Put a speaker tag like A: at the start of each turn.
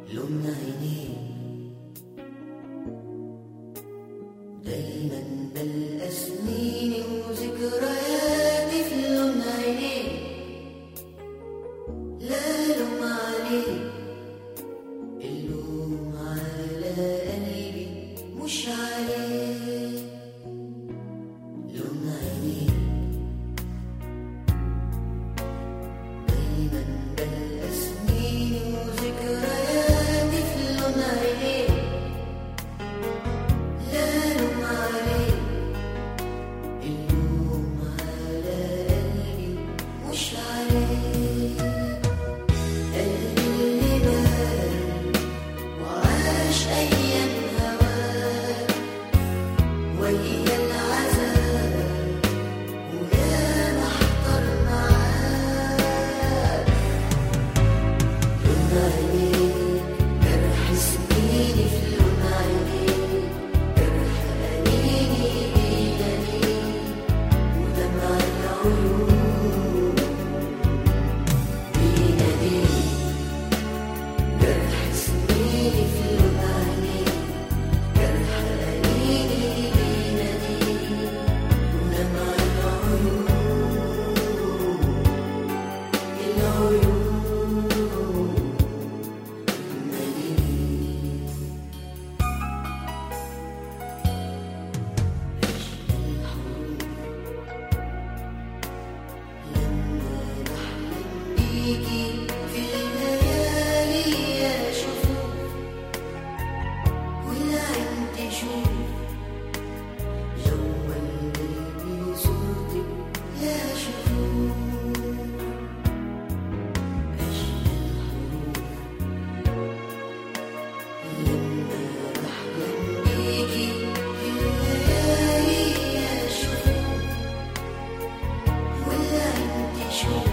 A: لون عينيه دايما بلقى سنيني وذكرياتي في لون عينيه لا لوم عليه اللوم على قلبي مش عليه لون عينيه دايما بلقى سنيني وذكرياتي في لون عينيه لا لوم عليه اللوم على قلبي مش عليه قلبي اللي بان وعاش أيام هواه ويا العذاب ويا محضر معاه لون عينيك جرح سنيني في لون عينيك جرح أنيني بيدني ودمع العيون بيناديك جرح سنيني في لون عينيك جرح أنيني بيناديك ودمع العيون العيون بيجي في الليالي أشوفه والعين تشوف جوا قلبي صورتك لا أشوف أشهى الحروف لما بحلم بيجي في الليالي أشوفه والعين تشوف